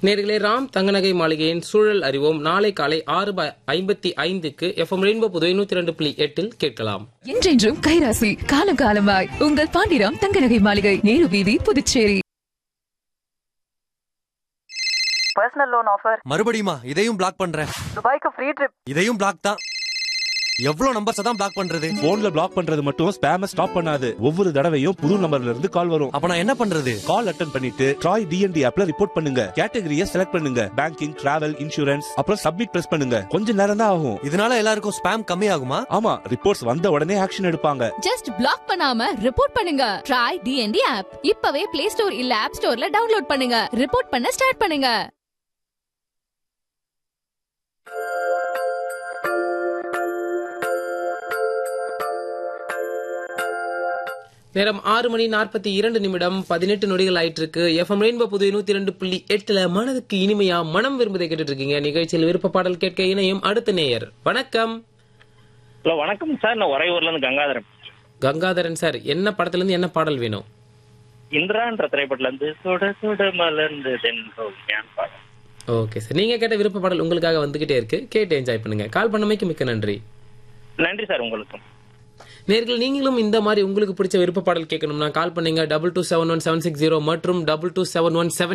நேர்களே ராம் தங்கநகை மாளிகையின் சூழல் அறிவோம் நாளை காலை ஆறு ப- ஐம்பத்தி ஐந்துக்கு எஃப்எம் ரெயின்போ புதுவை நூத்தி ரெண்டு புள்ளி எட்டில் கேட்கலாம் என்றென்றும் கைராசி காலம் காலமாய் உங்கள் பாண்டிராம் தங்கநகை மாளிகை நேரு வீதி புதுச்சேரி பர்சனல் லோன் ஆஃபர் மறுபடியுமா இதையும் பிளாக் பண்றேன் துபாய்க்கு ஃப்ரீ ட்ரிப் இதையும் பிளாக் தான் எவ்வளவு நம்பர்ஸ் தான் பிளாக் பண்றது போன்ல பிளாக் பண்றது மட்டும் ஸ்பேம ஸ்டாப் பண்ணாது ஒவ்வொரு தடவையும் புது நம்பர்ல இருந்து கால் வரும் அப்ப நான் என்ன பண்றது கால் அட்டன் பண்ணிட்டு ட்ராய் டிஎன்டி ஆப்ல ரிப்போர்ட் பண்ணுங்க கேட்டகரியை செலக்ட் பண்ணுங்க பேங்கிங் டிராவல் இன்சூரன்ஸ் அப்புறம் சப்மிட் பிரஸ் பண்ணுங்க கொஞ்ச நேரம் தான் ஆகும் இதனால எல்லாருக்கும் ஸ்பேம் கம்மி ஆகுமா ஆமா ரிப்போர்ட்ஸ் வந்த உடனே ஆக்ஷன் எடுப்பாங்க ஜஸ்ட் பிளாக் பண்ணாம ரிப்போர்ட் பண்ணுங்க ட்ரை டிஎன்டி ஆப் இப்பவே பிளே ஸ்டோர் இல்ல ஆப் ஸ்டோர்ல டவுன்லோட் பண்ணுங்க ரிப்போர்ட் பண்ண ஸ்டார்ட் பண்ணுங்க நேரம் ஆறு மணி நாற்பத்தி இரண்டு நிமிடம் பதினெட்டு நொடிகள் ஆயிட்டு இருக்கு எஃப்எம் ரெயின்போ புதுவை நூத்தி ரெண்டு புள்ளி எட்டுல மனதுக்கு இனிமையா மனம் விரும்புதை கேட்டுட்டு இருக்கீங்க நிகழ்ச்சியில் விருப்ப பாடல் கேட்க இணையும் அடுத்த நேயர் வணக்கம் ஹலோ வணக்கம் சார் நான் உறையூர்ல இருந்து கங்காதரன் கங்காதரன் சார் என்ன படத்துல இருந்து என்ன பாடல் வேணும் இந்திரான்ற திரைப்படத்துல இருந்து சுட சுட மலர்ந்து பாடம் ஓகே சார் நீங்க கேட்ட விருப்ப பாடல் உங்களுக்காக வந்துகிட்டே இருக்கு கேட்டு என்ஜாய் பண்ணுங்க கால் பண்ணமைக்கு மிக்க நன்றி நன்றி சார் உங்களுக்கும் நேர்கள் நீங்களும் இந்த மாதிரி உங்களுக்கு பிடிச்ச விருப்ப பாடல் கேட்கணும்னா கால் பண்ணுங்க double two seven one seven six zero மற்றும் double two seven one seven